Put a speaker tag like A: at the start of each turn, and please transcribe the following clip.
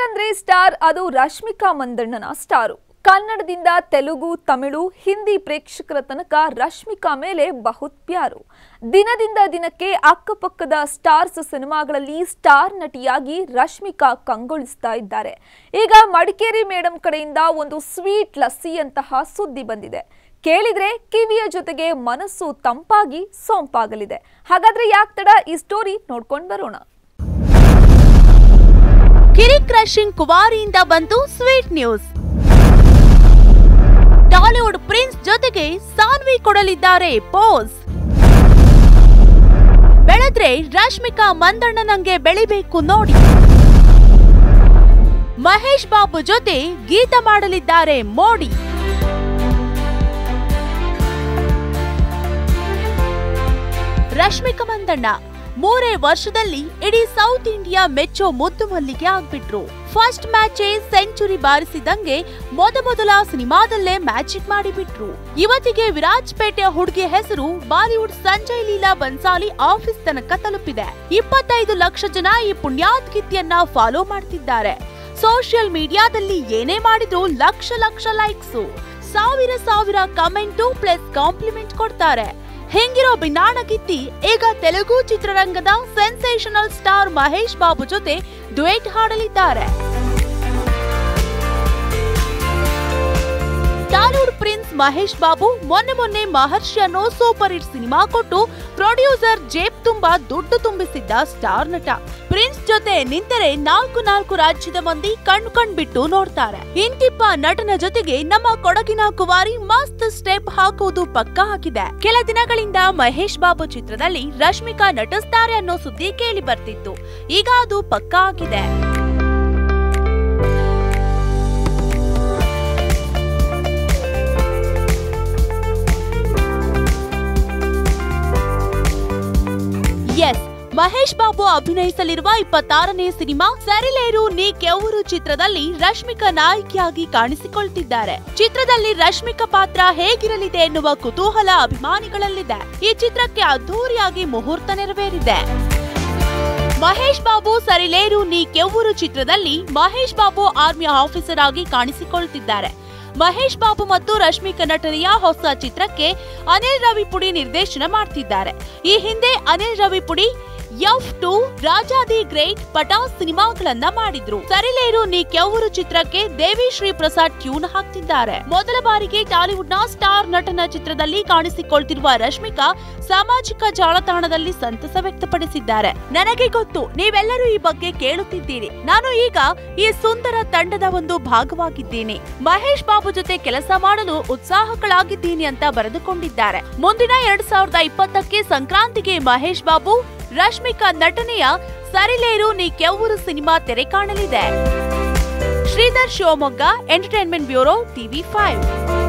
A: ಅಂದ್ರೆ ಸ್ಟಾರ್ ಅದು ರಶ್ಮಿಕಾ ಮಂದಣ್ಣನ ಸ್ಟಾರು ಕನ್ನಡದಿಂದ ತೆಲುಗು ತಮಿಳು ಹಿಂದಿ ಪ್ರೇಕ್ಷಕರ ತನಕ ರಶ್ಮಿಕಾ ಮೇಲೆ ಬಹುತ್ ಪ್ಯಾರು ದಿನದಿಂದ ದಿನಕ್ಕೆ ಅಕ್ಕಪಕ್ಕದ ಸ್ಟಾರ್ಸ್ ಸಿನಿಮಾಗಳಲ್ಲಿ ಸ್ಟಾರ್ ನಟಿಯಾಗಿ ರಶ್ಮಿಕಾ ಕಂಗೊಳಿಸ್ತಾ ಇದ್ದಾರೆ ಈಗ ಮಡಿಕೇರಿ ಮೇಡಮ್ ಕಡೆಯಿಂದ ಒಂದು ಸ್ವೀಟ್ ಲಸ್ಸಿಯಂತಹ ಸುದ್ದಿ ಬಂದಿದೆ ಕೇಳಿದ್ರೆ ಕಿವಿಯ ಜೊತೆಗೆ ಮನಸ್ಸು ತಂಪಾಗಿ ಸೊಂಪಾಗಲಿದೆ ಹಾಗಾದ್ರೆ ಯಾಕೆ ತಡ ಈ ಸ್ಟೋರಿ ನೋಡ್ಕೊಂಡು ಬರೋಣ
B: ಕಿರಿ ಕ್ರಶಿಂಗ್ ಕುವಾರಿಯಿಂದ ಬಂತು ಸ್ವೀಟ್ ನ್ಯೂಸ್ ಟಾಲಿವುಡ್ ಪ್ರಿನ್ಸ್ ಜೊತೆಗೆ ಸಾನ್ವಿ ಕೊಡಲಿದ್ದಾರೆ ಪೋಸ್ ಬೆಳೆದ್ರೆ ರಶ್ಮಿಕಾ ಮಂದಣ್ಣನಂಗೆ ಬೆಳಿಬೇಕು ನೋಡಿ ಮಹೇಶ್ ಬಾಬು ಜೊತೆ ಗೀತ ಮಾಡಲಿದ್ದಾರೆ ಮೋಡಿ ರಶ್ಮಿಕಾ ಮಂದಣ್ಣ ಮೂರೇ ವರ್ಷದಲ್ಲಿ ಇಡೀ ಸೌತ್ ಇಂಡಿಯಾ ಮೆಚ್ಚೋ ಮುದ್ದು ಮಲ್ಲಿಗೆ ಆಗ್ಬಿಟ್ರು ಫಸ್ಟ್ ಮ್ಯಾಚೇ ಸೆಂಚುರಿ ಬಾರಿಸಿದಂಗೆ ಮೊದಮೊದಲ ಸಿನಿಮಾದಲ್ಲೇ ಮ್ಯಾಜಿಕ್ ಮಾಡಿಬಿಟ್ರು ಇವತ್ತಿಗೆ ವಿರಾಜ್ಪೇಟೆಯ ಹುಡುಗಿ ಹೆಸರು ಬಾಲಿವುಡ್ ಸಂಜಯ್ ಲೀಲಾ ಬನ್ಸಾಲಿ ಆಫೀಸ್ ತನಕ ತಲುಪಿದೆ ಇಪ್ಪತ್ತೈದು ಲಕ್ಷ ಜನ ಈ ಪುಣ್ಯಾತ್ಕಿತ್ಯನ್ನ ಫಾಲೋ ಮಾಡ್ತಿದ್ದಾರೆ ಸೋಷಿಯಲ್ ಮೀಡಿಯಾದಲ್ಲಿ ಏನೇ ಮಾಡಿದ್ರು ಲಕ್ಷ ಲಕ್ಷ ಲೈಕ್ಸ್ ಸಾವಿರ ಸಾವಿರ ಕಮೆಂಟು ಪ್ಲಸ್ ಕಾಂಪ್ಲಿಮೆಂಟ್ ಕೊಡ್ತಾರೆ ಹೆಂಗಿರೋ ಬಿನಾಣ ಕಿತ್ತಿ ಈಗ ತೆಲುಗು ಚಿತ್ರರಂಗದ ಸೆನ್ಸೇಷನಲ್ ಸ್ಟಾರ್ ಮಹೇಶ್ ಬಾಬು ಜೊತೆ ಡ್ಯುಯೆಟ್ ಹಾಡಲಿದ್ದಾರೆ ಟಾಲಿವುಡ್ ಪ್ರಿನ್ಸ್ ಮಹೇಶ್ ಬಾಬು ಮೊನ್ನೆ ಮೊನ್ನೆ ಮಹರ್ಷಿ ಅನ್ನೋ ಸೂಪರ್ ಹಿಟ್ ಸಿನಿಮಾ ಕೊಟ್ಟು ಪ್ರೊಡ್ಯೂಸರ್ ಜೇಬ್ ತುಂಬಾ ದುಡ್ಡು ತುಂಬಿಸಿದ್ದ ಸ್ಟಾರ್ ನಟ ಪ್ರಿನ್ಸ್ ಜೊತೆ ನಿಂತರೆ ನಾಲ್ಕು ನಾಲ್ಕು ರಾಜ್ಯದ ಮಂದಿ ಕಣ್ ಕಣ್ ಬಿಟ್ಟು ನೋಡ್ತಾರೆ ಇಂತಿಪ್ಪ ನಟನ ಜೊತೆಗೆ ನಮ್ಮ ಕೊಡಗಿನ ಕುವಾರಿ ಮಸ್ತ್ ಸ್ಟೆಪ್ ಹಾಕುವುದು ಪಕ್ಕ ಹಾಕಿದೆ ಕೆಲ ದಿನಗಳಿಂದ ಮಹೇಶ್ ಬಾಬು ಚಿತ್ರದಲ್ಲಿ ರಶ್ಮಿಕಾ ನಟಿಸ್ತಾರೆ ಅನ್ನೋ ಸುದ್ದಿ ಕೇಳಿ ಬರ್ತಿತ್ತು ಈಗ ಅದು ಪಕ್ಕ ಆಗಿದೆ ಎಸ್ ಮಹೇಶ್ ಬಾಬು ಅಭಿನಯಿಸಲಿರುವ ಇಪ್ಪತ್ತಾರನೇ ಸಿನಿಮಾ ಸರಿಲೇರು ನೀ ಕೆವ್ವರು ಚಿತ್ರದಲ್ಲಿ ರಶ್ಮಿಕಾ ನಾಯಕಿಯಾಗಿ ಕಾಣಿಸಿಕೊಳ್ತಿದ್ದಾರೆ ಚಿತ್ರದಲ್ಲಿ ರಶ್ಮಿಕಾ ಪಾತ್ರ ಹೇಗಿರಲಿದೆ ಎನ್ನುವ ಕುತೂಹಲ ಅಭಿಮಾನಿಗಳಲ್ಲಿದೆ ಈ ಚಿತ್ರಕ್ಕೆ ಅದ್ಧೂರಿಯಾಗಿ ಮುಹೂರ್ತ ನೆರವೇರಿದೆ ಮಹೇಶ್ ಬಾಬು ಸರಿಲೇರು ನೀ ಕೆವ್ವರು ಚಿತ್ರದಲ್ಲಿ ಮಹೇಶ್ ಬಾಬು ಆರ್ಮಿ ಆಫೀಸರ್ ಆಗಿ ಕಾಣಿಸಿಕೊಳ್ತಿದ್ದಾರೆ ಮಹೇಶ್ ಬಾಬು ಮತ್ತು ರಶ್ಮಿಕಾ ನಟನೆಯ ಹೊಸ ಚಿತ್ರಕ್ಕೆ ಅನಿಲ್ ರವಿಪುಡಿ ನಿರ್ದೇಶನ ಮಾಡ್ತಿದ್ದಾರೆ ಈ ಹಿಂದೆ Anil Ravipudi F two Raja the great Pataas ಸಿನಿಮಾಗಳನ್ನ ಮಾಡಿದ್ರು ಸರಿಲೇರು ನೀ ಕೆವ್ವರು ಚಿತ್ರಕ್ಕೆ ದೇವಿ ಶ್ರೀ ಪ್ರಸಾದ್ ಟ್ಯೂನ್ ಹಾಕ್ತಿದ್ದಾರೆ ಮೊದಲ ಬಾರಿಗೆ ಟಾಲಿವುಡ್ ನ ಸ್ಟಾರ್ ನಟನ ಚಿತ್ರದಲ್ಲಿ ಕಾಣಿಸಿಕೊಳ್ತಿರುವ ರಶ್ಮಿಕಾ ಸಾಮಾಜಿಕ ಜಾಲತಾಣದಲ್ಲಿ ಸಂತಸ ವ್ಯಕ್ತಪಡಿಸಿದ್ದಾರೆ ನನಗೆ ಗೊತ್ತು ನೀವೆಲ್ಲರೂ ಈ ಬಗ್ಗೆ ಕೇಳುತ್ತಿದ್ದೀರಿ ನಾನು ಈಗ ಈ ಸುಂದರ ತಂಡದ ಒಂದು ಭಾಗವಾಗಿದ್ದೀನಿ ಮಹೇಶ್ ಬಾಬು ಜೊತೆ ಕೆಲಸ ಮಾಡಲು ಉತ್ಸಾಹಗಳಾಗಿದ್ದೀನಿ ಅಂತ ಬರೆದುಕೊಂಡಿದ್ದಾರೆ ಮುಂದಿನ ಎರಡ್ ಸಾವಿರದ ಇಪ್ಪತ್ತಕ್ಕೆ ಸಂಕ್ರಾಂತಿಗೆ ಮಹೇಶ್ ಬಾಬು ರಶ್ಮಿಕಾ ನಟನೆಯ ಸರಿಲೇರು ನೀ ಕೆವ್ವರು ಸಿನಿಮಾ ತೆರೆ ಕಾಣಲಿದೆ Sridhar Shivamogga entertainment bureau TV five